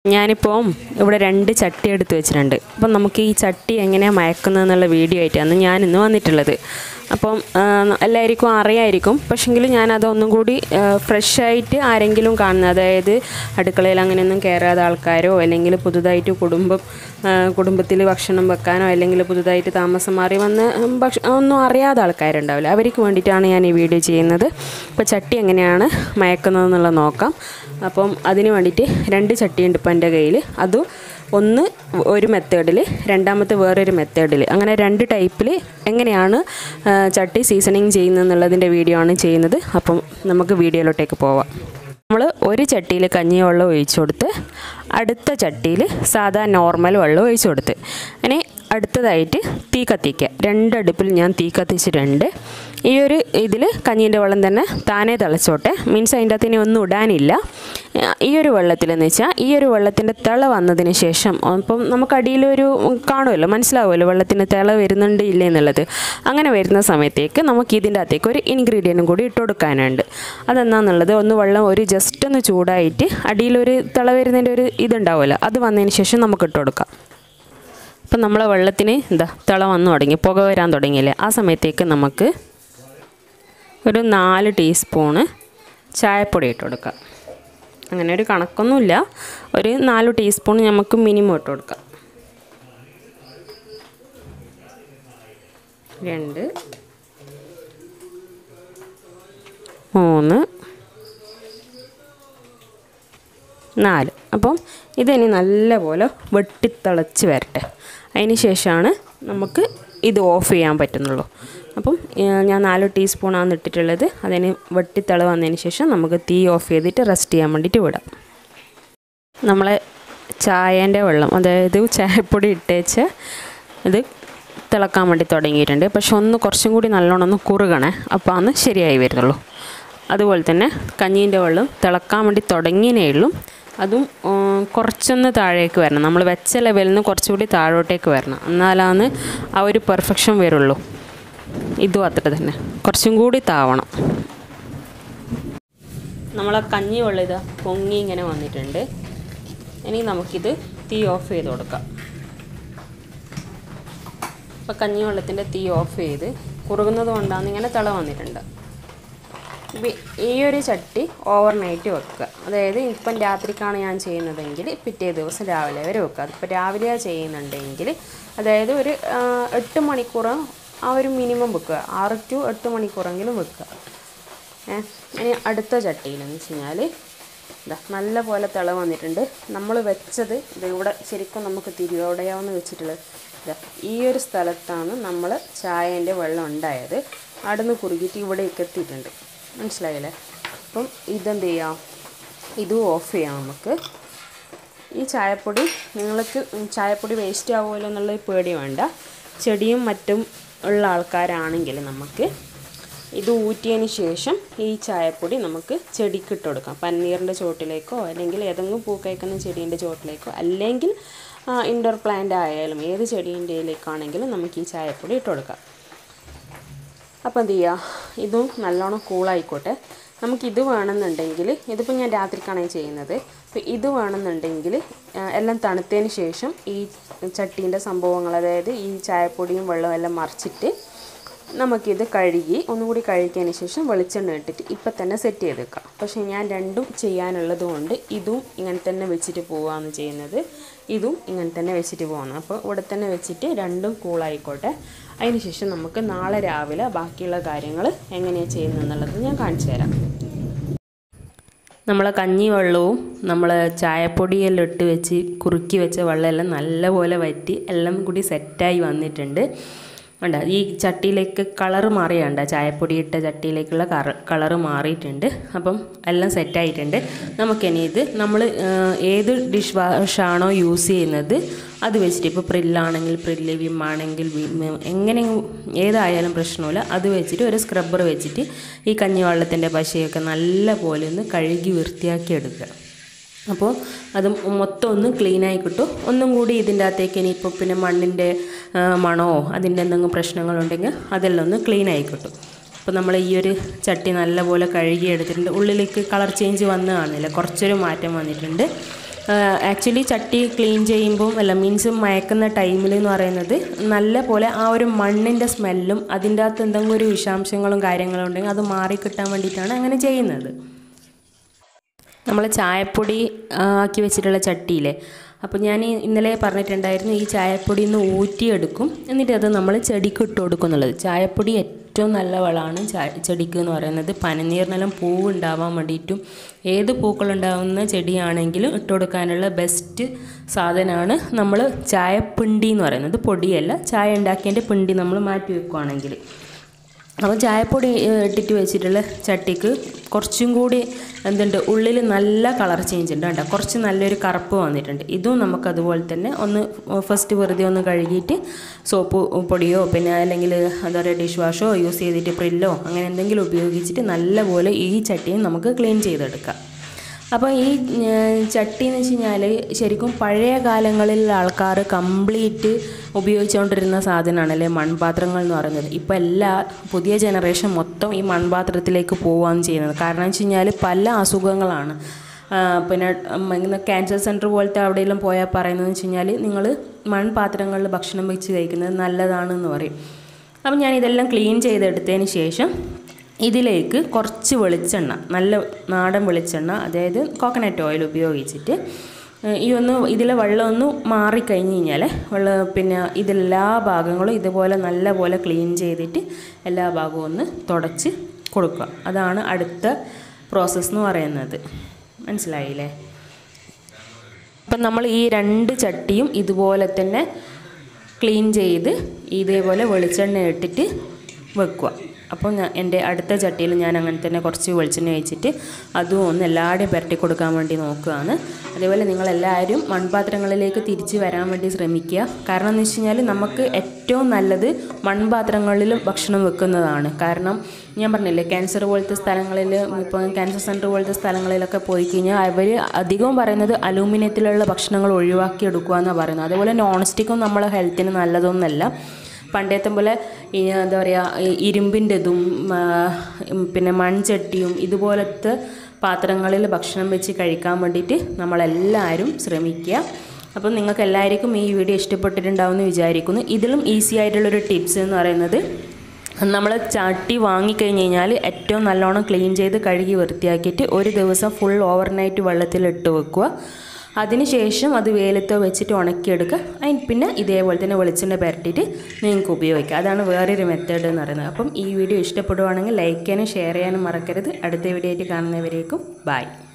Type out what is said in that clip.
ഞാനിപ്പോൾ ഇവിടെ രണ്ട് ചട്ടി എടുത്ത് വെച്ചിട്ടുണ്ട് അപ്പം നമുക്ക് ഈ ചട്ടി എങ്ങനെയാണ് മയക്കുന്നത് എന്നുള്ള വീഡിയോ ആയിട്ടാണ് ഞാനിന്ന് വന്നിട്ടുള്ളത് അപ്പം ആ, എല്ലാവർക്കും അറിയായിരിക്കും പക്ഷെങ്കിൽ ഞാനത് ഒന്നും കൂടി ഫ്രഷ് ആയിട്ട് ആരെങ്കിലും കാണുന്നത് അതായത് അടുക്കളയിൽ അങ്ങനെയൊന്നും കയറാതെ ആൾക്കാരോ അല്ലെങ്കിൽ പുതുതായിട്ട് കുടുംബം കുടുംബത്തിൽ ഭക്ഷണം വെക്കാനോ അല്ലെങ്കിൽ പുതുതായിട്ട് താമസം മാറി വന്ന് ഉം, ഭക്ഷ ഒന്നും അറിയാത്ത ആൾക്കാരുണ്ടാവില്ല അവർക്ക് വേണ്ടിയിട്ടാണ് ഞാൻ ഈ വീഡിയോ ചെയ്യുന്നത് അപ്പോൾ ചട്ടി എങ്ങനെയാണ് മയക്കുന്നതെന്നുള്ളത് നോക്കാം അപ്പം അതിന് വേണ്ടിയിട്ട് രണ്ട് ചട്ടിയുണ്ട് ഇപ്പം എൻ്റെ കയ്യിൽ അതും ഒന്ന് ഒരു മെത്തേഡിൽ രണ്ടാമത്തെ വേറൊരു മെത്തേഡിൽ അങ്ങനെ രണ്ട് ടൈപ്പിൽ എങ്ങനെയാണ് ആ, ചട്ടി സീസണിങ് ചെയ്യുന്നതെന്നുള്ളതിൻ്റെ വീഡിയോ ആണ് ചെയ്യുന്നത് അപ്പം നമുക്ക് വീഡിയോയിലോട്ടേക്ക് പോവാം നമ്മൾ ഒരു ചട്ടിയിൽ കഞ്ഞിവെള്ളം ഒഴിച്ചു കൊടുത്ത് അടുത്ത ചട്ടിയിൽ സാധാ നോർമൽ വെള്ളം ഒഴിച്ചു കൊടുത്ത് ഇനി അടുത്തതായിട്ട് തീ കത്തിക്കുക രണ്ടടുപ്പിൽ ഞാൻ തീ കത്തിച്ചിട്ടുണ്ട് ഈ ഒരു ഇതിൽ കഞ്ഞീൻ്റെ വെള്ളം തന്നെ താനേ തിളച്ചോട്ടെ മീൻസ് അതിൻ്റെ അകത്ത് ഇനി ഒന്നും ഇടാനില്ല ഈ ഒരു വെള്ളത്തിലെന്ന് വെച്ചാൽ ഈ ഒരു വെള്ളത്തിൻ്റെ തിള വന്നതിന് ശേഷം അപ്പം നമുക്ക് അടിയിലൊരു കാണുമല്ലോ മനസ്സിലാവുമല്ലോ വെള്ളത്തിന് തിള വരുന്നുണ്ട് ഇല്ല എന്നുള്ളത് അങ്ങനെ വരുന്ന സമയത്തേക്ക് നമുക്ക് ഇതിൻ്റെ അകത്തേക്ക് ഒരു ഇൻഗ്രീഡിയൻറ്റും കൂടി ഇട്ട് കൊടുക്കാനുണ്ട് അതെന്താണെന്നുള്ളത് ഒന്ന് വെള്ളം ഒരു ജസ്റ്റ് ഒന്ന് ചൂടായിട്ട് അടിയിലൊരു തിള വരുന്നതിൻ്റെ ഒരു ഇതുണ്ടാവുമല്ലോ അത് വന്നതിന് ശേഷം നമുക്ക് ഇട്ട് കൊടുക്കാം അപ്പം നമ്മളെ വെള്ളത്തിന് എന്താ തിള വന്നു തുടങ്ങി പുക വരാൻ തുടങ്ങിയില്ലേ ആ സമയത്തേക്ക് നമുക്ക് ഒരു നാല് ടീസ്പൂണ് ചായപ്പൊടി ഇട്ട് കൊടുക്കാം അങ്ങനെ ഒരു കണക്കൊന്നുമില്ല ഒരു നാല് ടീസ്പൂൺ നമുക്ക് മിനിമം ഇട്ട് കൊടുക്കാം രണ്ട് മൂന്ന് നാല് അപ്പം ഇതിനി നല്ലപോലെ വെട്ടിത്തിളച്ച് വരട്ടെ അതിന് ശേഷമാണ് നമുക്ക് ഇത് ഓഫ് ചെയ്യാൻ പറ്റുന്നുള്ളൂ അപ്പം ഏഹ്, ഞാൻ നാല് ടീസ്പൂണാണ് ഇട്ടിട്ടുള്ളത് അതിന് വെട്ടിത്തിള വന്നതിന് ശേഷം നമുക്ക് തീ ഓഫ് ചെയ്തിട്ട് റെസ്റ്റ് ചെയ്യാൻ വേണ്ടിയിട്ട് വിടാം നമ്മളെ ചായേൻ്റെ വെള്ളം അതായത് ചായപ്പൊടി ഇട്ടേച്ച് ഇത് തിളക്കാൻ വേണ്ടി തുടങ്ങിയിട്ടുണ്ട് പക്ഷെ ഒന്ന് കുറച്ചും കൂടി നല്ലോണം ഒന്ന് കുറുകണേ അപ്പോൾ അന്ന് ശരിയായി വരുന്നുള്ളൂ അതുപോലെ തന്നെ കഞ്ഞീൻ്റെ വെള്ളം തിളക്കാൻ വേണ്ടി തുടങ്ങിയേ ഉള്ളൂ അതും ഉം, കുറച്ചൊന്ന് താഴേക്ക് വരണം നമ്മൾ വെച്ച ലെവലിൽ നിന്ന് കുറച്ചുകൂടി താഴോട്ടേക്ക് വരണം എന്നാലാണ് ആ ഒരു പെർഫെക്ഷൻ വരുള്ളൂ ഇതും അത്ര തന്നെ കുറച്ചും കൂടി താവണം നമ്മളെ കഞ്ഞി വെള്ളം ഇതാ പൊങ്ങി ഇങ്ങനെ വന്നിട്ടുണ്ട് ഇനി നമുക്കിത് തീ ഓഫ് ചെയ്ത് കൊടുക്കാം ഇപ്പോൾ കഞ്ഞി വെള്ളത്തിൻ്റെ തീ ഓഫ് ചെയ്ത് കുറുകുന്നത് കൊണ്ടാണ് ഇങ്ങനെ തിള വന്നിട്ടുണ്ട് ഇപ്പം ഈ ഒരു ചട്ടി ഓവർ നൈറ്റ് വെക്കുക അതായത് ഇപ്പം രാത്രിക്കാണ് ഞാൻ ചെയ്യുന്നതെങ്കിൽ പിറ്റേ ദിവസം രാവിലെ വരെ വെക്കുക അതിപ്പോൾ രാവിലെയാണ് ചെയ്യുന്നുണ്ടെങ്കിൽ അതായത് ഒരു ആ, എട്ട് മണിക്കൂർ ആ ഒരു മിനിമം വെക്കുക ആറ് ടു എട്ട് മണിക്കൂറെങ്കിലും വെക്കുക ഏ ഇനി അടുത്ത ചട്ടിയിലെന്ന് വെച്ച് കഴിഞ്ഞാൽ ഇതാ നല്ല പോലെ തിള വന്നിട്ടുണ്ട് നമ്മൾ വെച്ചത് ഇത് ഇവിടെ ശരിക്കും നമുക്ക് തിരിയോടയാവുന്ന വെച്ചിട്ടുള്ളത് ഇതാ ഈ ഒരു സ്ഥലത്താണ് നമ്മൾ ചായേൻ്റെ വെള്ളം ഉണ്ടായത് അവിടുന്ന് കുറുകിയിട്ട് ഇവിടേക്ക് എത്തിയിട്ടുണ്ട് മനസ്സിലായില്ലേ അപ്പം ഇതെന്ത് ചെയ്യാം ഇതും ഓഫ് ചെയ്യാം നമുക്ക് ഈ ചായപ്പൊടി നിങ്ങൾക്ക് ചായപ്പൊടി വേസ്റ്റ് ആവുമല്ലോ എന്നുള്ള പേടി വേണ്ട ചെടിയും മറ്റും ഉള്ള ആൾക്കാരാണെങ്കിൽ നമുക്ക് ഇത് ഊറ്റിയതിന് ശേഷം ഈ ചായപ്പൊടി നമുക്ക് ചെടിക്ക് ഇട്ട് കൊടുക്കാം പന്നീറിൻ്റെ ചോട്ടിലേക്കോ അല്ലെങ്കിൽ ഏതെങ്കിലും പൂ കഴിക്കുന്ന ചെടീൻ്റെ ചോട്ടിലേക്കോ അല്ലെങ്കിൽ ഇൻഡോർ പ്ലാന്റ് ആയാലും ഏത് ചെടീൻ്റെയിലേക്കാണെങ്കിലും നമുക്ക് ഈ ചായപ്പൊടി ഇട്ട് കൊടുക്കാം അപ്പോൾ എന്ത് ചെയ്യുക ഇതും നല്ലോണം കൂളായിക്കോട്ടെ നമുക്കിത് വേണമെന്നുണ്ടെങ്കിൽ ഇതിപ്പോൾ ഞാൻ രാത്രിക്കാണ് ചെയ്യുന്നത് അപ്പോൾ ഇത് വേണമെന്നുണ്ടെങ്കിൽ ആ, എല്ലാം തണുത്തതിന് ശേഷം ഈ ചട്ടീൻ്റെ സംഭവങ്ങൾ അതായത് ഈ ചായപ്പൊടിയും വെള്ളവും എല്ലാം മറിച്ചിട്ട് നമുക്കിത് കഴുകി ഒന്നുകൂടി കഴുകിയതിന് ശേഷം വെളിച്ചെണ്ണ ഇട്ടിട്ട് ഇപ്പം തന്നെ സെറ്റ് ചെയ്ത് വെക്കാം പക്ഷേ ഞാൻ രണ്ടും ചെയ്യാനുള്ളത് കൊണ്ട് ഇതും ഇങ്ങനെ തന്നെ വെച്ചിട്ട് പോവാന്ന് ചെയ്യുന്നത് ഇതും ഇങ്ങനെ തന്നെ വെച്ചിട്ട് പോകുന്നു അപ്പോൾ ഇവിടെ തന്നെ വെച്ചിട്ട് രണ്ടും കൂളായിക്കോട്ടെ അതിന് ശേഷം നമുക്ക് നാളെ രാവിലെ ബാക്കിയുള്ള കാര്യങ്ങൾ എങ്ങനെയാണ് ചെയ്യുന്നതെന്നുള്ളത് ഞാൻ കാണിച്ചു തരാം നമ്മളെ കഞ്ഞി വെള്ളവും നമ്മൾ ചായപ്പൊടിയെല്ലാം ഇട്ട് വെച്ച് കുറുക്കി വെച്ച വെള്ളമെല്ലാം നല്ലപോലെ വറ്റി എല്ലാം കൂടി സെറ്റായി വന്നിട്ടുണ്ട് ഉണ്ട് ഈ ചട്ടിയിലേക്ക് കളറ് മാറിയുണ്ട് ചായപ്പൊടി ഇട്ട ചട്ടിയിലേക്കുള്ള കറ കളറ് മാറിയിട്ടുണ്ട് അപ്പം എല്ലാം സെറ്റായിട്ടുണ്ട് നമുക്കിനി ഇത് നമ്മൾ ഏത് ഡിഷ് വാഷാണോ യൂസ് ചെയ്യുന്നത് അത് വെച്ചിട്ട് ഇപ്പോൾ പ്രില്ലാണെങ്കിൽ പ്രില്ല് വിം ആണെങ്കിൽ വിം എങ്ങനെ ഏതായാലും പ്രശ്നമില്ല അത് വെച്ചിട്ട് ഒരു സ്ക്രബ്ബർ വെച്ചിട്ട് ഈ കഞ്ഞിവെള്ളത്തിൻ്റെ പശയൊക്കെ നല്ല പോലെ ഒന്ന് കഴുകി വൃത്തിയാക്കി എടുക്കുക അപ്പോൾ അത് മൊത്തം ഒന്ന് ക്ലീനായി കിട്ടും ഒന്നും കൂടി ഇതിൻ്റെ അകത്തേക്ക് ഇനിയിപ്പോൾ പിന്നെ മണ്ണിൻ്റെ ആ, മണമോ അതിൻ്റെ എന്തെങ്കിലും പ്രശ്നങ്ങളുണ്ടെങ്കിൽ അതെല്ലാം ഒന്ന് ക്ലീനായി കിട്ടും അപ്പോൾ നമ്മൾ ഈ ഒരു ചട്ടി നല്ലപോലെ കഴുകി എടുത്തിട്ടുണ്ട് ഉള്ളിലേക്ക് കളർ ചേഞ്ച് വന്ന് കാണില്ല കുറച്ചൊരു മാറ്റം വന്നിട്ടുണ്ട് ആക്ച്വലി ചട്ടി ക്ലീൻ ചെയ്യുമ്പോൾ അല്ല മീൻസ് മയക്കുന്ന ടൈമിൽ എന്ന് പറയുന്നത് നല്ല പോലെ ആ ഒരു മണ്ണിൻ്റെ സ്മെല്ലും അതിൻ്റെ അകത്ത് എന്തെങ്കിലും ഒരു വിഷാംശങ്ങളും കാര്യങ്ങളും ഉണ്ടെങ്കിൽ അത് മാറി കിട്ടാൻ വേണ്ടിയിട്ടാണ് അങ്ങനെ ചെയ്യുന്നത് നമ്മൾ ചായപ്പൊടി ആ, ആക്കി വെച്ചിട്ടുള്ള ചട്ടിയില്ലേ അപ്പോൾ ഞാൻ ഈ ഇന്നലെ പറഞ്ഞിട്ടുണ്ടായിരുന്നു ഈ ചായപ്പൊടി ഒന്ന് ഊറ്റിയെടുക്കും എന്നിട്ട് അത് നമ്മൾ ചെടിക്ക് ഇട്ട് കൊടുക്കും എന്നുള്ളത് ചായപ്പൊടി ഏറ്റവും നല്ല വളമാണ് ചാ ചെടിക്ക് എന്ന് പറയുന്നത് പനിനീറിനെല്ലാം പൂവ് ഉണ്ടാവാൻ വേണ്ടിയിട്ടും ഏത് പൂക്കളുണ്ടാവുന്ന ചെടിയാണെങ്കിലും ഇട്ട് കൊടുക്കാനുള്ള ബെസ്റ്റ് സാധനമാണ് നമ്മൾ ചായപ്പിണ്ടി എന്ന് പറയുന്നത് പൊടിയല്ല ചായ ഉണ്ടാക്കിയതിൻ്റെ പിണ്ടി നമ്മൾ മാറ്റി വെക്കുകയാണെങ്കിൽ അപ്പോൾ ചായപ്പൊടി ഏഹ്, ഇട്ടിട്ട് വെച്ചിട്ടുള്ള ചട്ടിക്ക് കുറച്ചും കൂടി എന്തുണ്ട് ഉള്ളിൽ നല്ല കളർ ചേഞ്ച് ഉണ്ട് കേട്ടോ കുറച്ച് നല്ലൊരു കറുപ്പ് വന്നിട്ടുണ്ട് ഇതും നമുക്ക് അതുപോലെ തന്നെ ഒന്ന് ഫസ്റ്റ് വെറുതെ ഒന്ന് കഴുകിയിട്ട് സോപ്പ് പൊടിയോ പിന്നെ അല്ലെങ്കിൽ എന്താ പറയുക ഡിഷ് വാഷോ യൂസ് ചെയ്തിട്ട് പ്രില്ലോ അങ്ങനെ എന്തെങ്കിലും ഉപയോഗിച്ചിട്ട് നല്ലപോലെ ഈ ചട്ടിയും നമുക്ക് ക്ലീൻ ചെയ്തെടുക്കാം അപ്പോൾ ഈ ഏർ, ചട്ടി എന്ന് വെച്ച് കഴിഞ്ഞാൽ ശരിക്കും പഴയ കാലങ്ങളിൽ ആൾക്കാർ കംപ്ലീറ്റ് ഉപയോഗിച്ചുകൊണ്ടിരുന്ന സാധനമാണല്ലേ മൺപാത്രങ്ങൾ എന്ന് പറയുന്നത് ഇപ്പോൾ എല്ലാ പുതിയ ജനറേഷൻ മൊത്തം ഈ മൺപാത്രത്തിലേക്ക് പോവുകയാണ് ചെയ്യുന്നത് കാരണം വെച്ച് കഴിഞ്ഞാൽ പല അസുഖങ്ങളാണ് ആ, പിന്നെ ഉം, ഇങ്ങനെ ക്യാൻസർ സെൻറ്റർ പോലത്തെ അവിടെയെല്ലാം പോയാൽ പറയുന്നത് വെച്ച് കഴിഞ്ഞാൽ നിങ്ങൾ മൺപാത്രങ്ങളിൽ ഭക്ഷണം വെച്ച് കഴിക്കുന്നത് നല്ലതാണെന്ന് പറയും അപ്പം ഞാൻ ഇതെല്ലാം ക്ലീൻ ചെയ്തെടുത്തതിന് ശേഷം ഇതിലേക്ക് കുറച്ച് വെളിച്ചെണ്ണ നല്ല നാടൻ വെളിച്ചെണ്ണ അതായത് കോക്കനട്ട് ഓയിൽ ഉപയോഗിച്ചിട്ട് ഏഹ് ഈ ഒന്ന് ഇതിലെ വെള്ളം ഒന്ന് മാറിക്കഴിഞ്ഞ് കഴിഞ്ഞാൽ വെള്ളം പിന്നെ ഇതെല്ലാ ഭാഗങ്ങളും ഇതുപോലെ നല്ല പോലെ ക്ലീൻ ചെയ്തിട്ട് എല്ലാ ഭാഗവും ഒന്ന് തുടച്ച് കൊടുക്കുക അതാണ് അടുത്ത പ്രോസസ്സ് എന്ന് പറയുന്നത് മനസ്സിലായില്ലേ അപ്പം നമ്മൾ ഈ രണ്ട് ചട്ടിയും ഇതുപോലെ തന്നെ ക്ലീൻ ചെയ്ത് ഇതേപോലെ വെളിച്ചെണ്ണ ഇട്ടിട്ട് വെക്കുക അപ്പോൾ ഞാൻ എൻ്റെ അടുത്ത ചട്ടിയിൽ ഞാൻ അങ്ങനെ തന്നെ കുറച്ച് വെളിച്ചെണ്ണ ഒഴിച്ചിട്ട് അതും ഒന്ന് എല്ലാവരുടെയും പുരട്ടി കൊടുക്കാൻ വേണ്ടി നോക്കുകയാണ് അതേപോലെ നിങ്ങളെല്ലാവരും മൺപാത്രങ്ങളിലേക്ക് തിരിച്ച് വരാൻ വേണ്ടി ശ്രമിക്കുക കാരണം എന്ന് വെച്ച് കഴിഞ്ഞാൽ നമുക്ക് ഏറ്റവും നല്ലത് മൺപാത്രങ്ങളിലും ഭക്ഷണം വെക്കുന്നതാണ് കാരണം ഞാൻ പറഞ്ഞില്ലേ ക്യാൻസർ പോലത്തെ സ്ഥലങ്ങളിൽ ഇപ്പോൾ ക്യാൻസർ സെൻറ്റർ പോലത്തെ സ്ഥലങ്ങളിലൊക്കെ പോയി കഴിഞ്ഞാൽ അവർ അധികവും പറയുന്നത് അലൂമിനിയത്തിലുള്ള ഭക്ഷണങ്ങൾ ഒഴിവാക്കി എടുക്കുക എന്നാണ് പറയുന്നത് അതേപോലെ നോൺ സ്റ്റിക്കും നമ്മളെ ഹെൽത്തിന് നല്ലതൊന്നുമല്ല പണ്ടത്തെ പോലെ ഈ എന്താ പറയുക ഈ ഇരുമ്പിൻ്റെതും ആ, ഉം, പിന്നെ മൺചട്ടിയും ഇതുപോലത്തെ പാത്രങ്ങളിൽ ഭക്ഷണം വെച്ച് കഴിക്കാൻ വേണ്ടിയിട്ട് നമ്മളെല്ലാവരും ശ്രമിക്കുക അപ്പം നിങ്ങൾക്ക് എല്ലാവർക്കും ഈ വീഡിയോ ഇഷ്ടപ്പെട്ടിട്ടുണ്ടാവും എന്ന് വിചാരിക്കുന്നു ഇതിലും ഈസി ആയിട്ടുള്ളൊരു ടിപ്സ് എന്ന് പറയുന്നത് നമ്മൾ ചട്ടി വാങ്ങിക്കഴിഞ്ഞ് കഴിഞ്ഞാൽ ഏറ്റവും നല്ലോണം ക്ലീൻ ചെയ്ത് കഴുകി വൃത്തിയാക്കിയിട്ട് ഒരു ദിവസം ഫുൾ ഓവർനൈറ്റ് വെള്ളത്തിൽ ഇട്ട് വെക്കുക അതിനുശേഷം അത് വെയിലത്തോ വെച്ചിട്ട് ഉണക്കിയെടുക്കുക അതിന് പിന്നെ ഇതേപോലെ തന്നെ വെളിച്ചെണ്ണ പുരട്ടിയിട്ട് നിങ്ങൾക്ക് ഉപയോഗിക്കാം അതാണ് വേറൊരു മെത്തേഡ് എന്ന് പറയുന്നത് അപ്പം ഈ വീഡിയോ ഇഷ്ടപ്പെടുവാണെങ്കിൽ ലൈക്ക് ചെയ്യാനും ഷെയർ ചെയ്യാനും മറക്കരുത് അടുത്ത വീഡിയോ ആയിട്ട് കാണുന്നവരേക്കും ബൈ